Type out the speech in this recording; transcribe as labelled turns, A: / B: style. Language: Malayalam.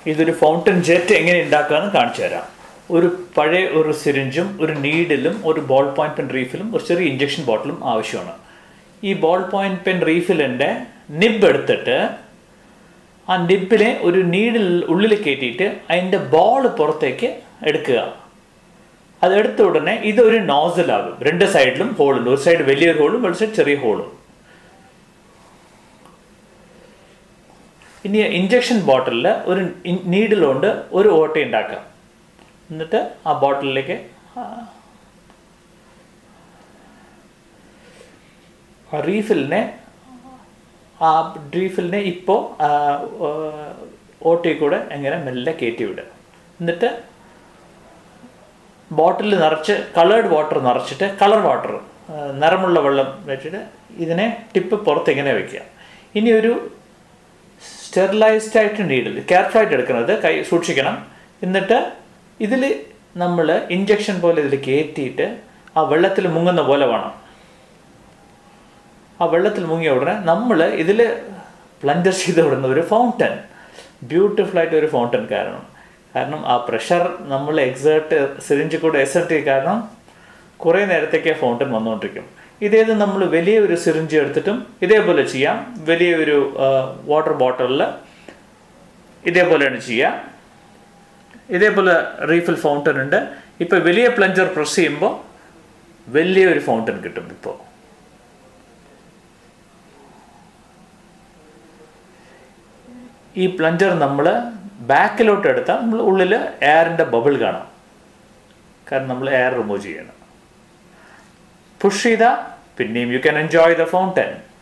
A: ഇതൊരു ഫൗണ്ടൻ ജെറ്റ് എങ്ങനെ ഉണ്ടാക്കാമെന്ന് കാണിച്ചു തരാം ഒരു പഴയ ഒരു സിറിഞ്ചും ഒരു നീഡിലും ഒരു ബോൾ പോയിന്റ് പെൻ റീഫിലും ഒരു ചെറിയ ഇഞ്ചക്ഷൻ ബോട്ടിലും ആവശ്യമാണ് ഈ ബോൾ പോയിന്റ് പെൻ റീഫിലിൻ്റെ നിബ് എടുത്തിട്ട് ആ നിബിനെ ഒരു നീഡിൽ ഉള്ളിൽ കയറ്റിയിട്ട് അതിൻ്റെ ബോൾ പുറത്തേക്ക് എടുക്കുക അത് എടുത്ത ഉടനെ ഇതൊരു നോസലാകും രണ്ട് സൈഡിലും ഹോളുണ്ട് ഒരു സൈഡ് വലിയൊരു ഹോളും ഒരു സൈഡ് ചെറിയ ഹോളും ഇനി ഇഞ്ചക്ഷൻ ബോട്ടിലിൽ ഒരു നീഡിൽ കൊണ്ട് ഒരു ഓട്ട ഉണ്ടാക്കാം എന്നിട്ട് ആ ബോട്ടിലിലേക്ക് ആ റീഫിലിനെ ആ റീഫിലിനെ ഇപ്പോൾ ഓട്ടയിൽ കൂടെ എങ്ങനെ മെല്ലെ കയറ്റി വിടുക എന്നിട്ട് ബോട്ടിൽ നിറച്ച് കളേർഡ് വാട്ടർ നിറച്ചിട്ട് കളർ വാട്ടർ നിറമുള്ള വെള്ളം വെച്ചിട്ട് ഇതിനെ ടിപ്പ് പുറത്ത് ഇങ്ങനെ വെക്കുക ഇനി ഒരു സ്റ്റെറിലൈസ്ഡ് ആയിട്ട് നീഡിൽ കെയർഫുള്ളായിട്ട് എടുക്കുന്നത് കൈ സൂക്ഷിക്കണം എന്നിട്ട് ഇതിൽ നമ്മൾ ഇഞ്ചക്ഷൻ പോലെ ഇതിൽ കയറ്റിയിട്ട് ആ വെള്ളത്തിൽ മുങ്ങുന്ന പോലെ വേണം ആ വെള്ളത്തിൽ മുങ്ങിയ ഉടനെ നമ്മൾ ഇതിൽ പ്ലഞ്ചർ ചെയ്ത് വിടുന്ന ഒരു ഫൗണ്ടൻ ബ്യൂട്ടിഫുൾ ആയിട്ട് ഒരു ഫൗണ്ടൻ കാരണം കാരണം ആ പ്രഷർ നമ്മൾ എക്സേർട്ട് സിറിഞ്ച് കൂടെ എക്സേർട്ട് കാരണം കുറേ നേരത്തേക്ക് ഫൗണ്ടൻ വന്നുകൊണ്ടിരിക്കും ഇതേത് നമ്മൾ വലിയ ഒരു സിറിഞ്ച് എടുത്തിട്ടും ഇതേപോലെ ചെയ്യാം വലിയ ഒരു വാട്ടർ ബോട്ടിലിൽ ഇതേപോലെയാണ് ചെയ്യുക ഇതേപോലെ റീഫിൽ ഫൗണ്ടൻ ഉണ്ട് ഇപ്പോൾ വലിയ പ്ലഞ്ചർ പ്രസ് ചെയ്യുമ്പോൾ വലിയൊരു ഫൗണ്ടൻ കിട്ടും ഇപ്പോൾ ഈ പ്ലഞ്ചർ നമ്മൾ ബാക്കിലോട്ട് എടുത്താൽ നമ്മൾ ഉള്ളിൽ എയറിൻ്റെ ബബിൾ കാണാം കാരണം നമ്മൾ എയർ റിമൂവ് ചെയ്യണം പുഷ് ചെയ്താൽ പിന്നെയും you can enjoy the fountain